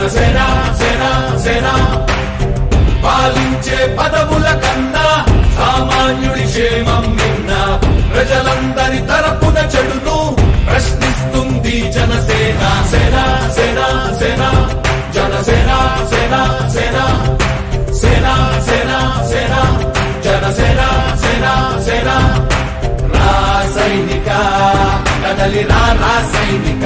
జనసేన సేన సేన పాలించే పదవుల కన్నా సామాన్యుడి క్షేమం నిన్న ప్రజలందరి తరపున చెడును ప్రశ్నిస్తుంది జనసేన సేన సేన సేన జనసేన సేన సేన సేన సేన సేన జనసేన సేన సేన రాసైనిక కదలి రా రాసైనిక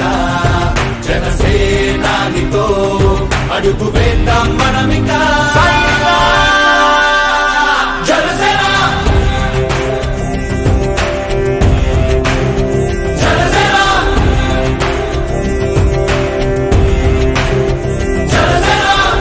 జనసేనానితో అడుగు వేద్దాం మనమిక జనసేన జనసేన జనసేన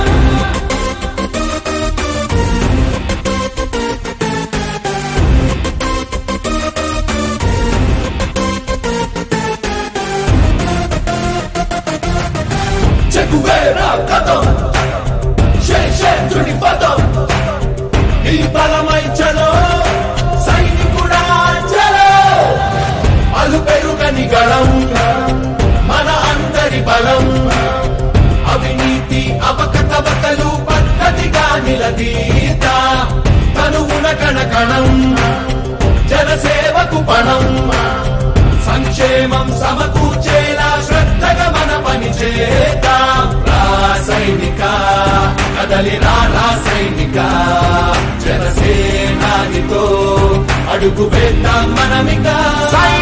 చెక్కువేరా కథం శేషేంద్రుని పదం నీ బలమై చలో సైనికుడా చలో అలు పెరుగని గళం మన అందరి బలం అవినీతి అవకతవకలు పద్ధతిగా నిలదీత తనువున కణకణం జనసేవకు పణం సంక్షేమం సమకూర్చేలా శ్రద్ధగా మన పని చేద్దాం రాసైనిక కదలి రా రాసైనిక జనసేనానితో అడుగు వేద్దాం మనమిక సై